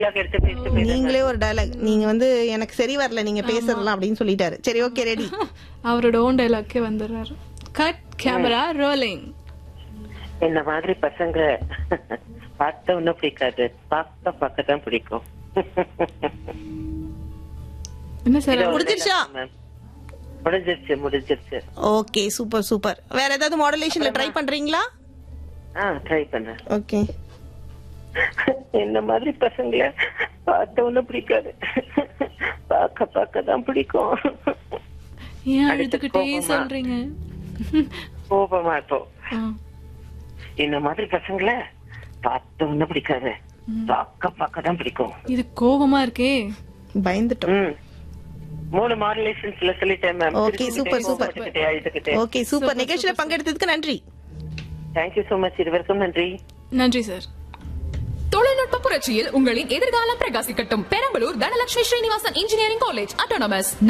dialogue எடுத்து பேசிட்டு போயிடுங்க. நீங்களே ஒரு டயலாக் நீங்க வந்து எனக்கு சரி வரல நீங்க பேசுறலாம் அப்படின்னு சொல்லிட்டாரு சரி ஓகே ரெடி அவரோட ஓன் டைலாக்கே வந்துடுறாரு கட் கேமரா ரோலிங் என்ன மாதிரி பசங்க பார்த்த ஒன்னும் பிடிக்காது பார்க்க பார்க்க தான் பிடிக்கும் என்ன சார் இது ஒரு முடிஞ்சிருச்சா? dialogue, ma'am. முடிஞ்சிருச்சு முடிஞ்சிருச்சு ஓகே சூப்பர் சூப்பர் வேற ஏதாவது மாடுலேஷன்ல ட்ரை பண்றீங்களா ஆ ட்ரை பண்ண ஓகே என்ன மாதிரி பசங்கள பார்த்த ஒன்னும் பிடிக்காது பார்க்க பார்க்க தான் பிடிக்கும் ஏன் அடுத்து அழுதுகிட்டே கோபமா? சொல்றீங்க கோபமா இருக்கும் ஆ. இந்த மாதிரி பசங்கள பார்த்த ஒன்னும் பிடிக்காது பார்க்க பார்க்க தான் பிடிக்கும் இது கோபமா இருக்கே பயந்துட்டோம் ம். மூணு மாடுலேஷன்ஸ்ல சொல்லிட்டேன் மேம் Okay, super, super. அழுதுகிட்டே ஓகே சூப்பர் நிகழ்ச்சியில பங்கெடுத்ததுக்கு நன்றி தேங்க்யூ சோ மச் இருவருக்கும் நன்றி நன்றி சார் தொழில்நுட்ப புரட்சியில் உங்களின் எதிர்காலம் பிரகாசிக்கட்டும் Perambalur Dhanalakshmi Srinivasan engineering college autonomous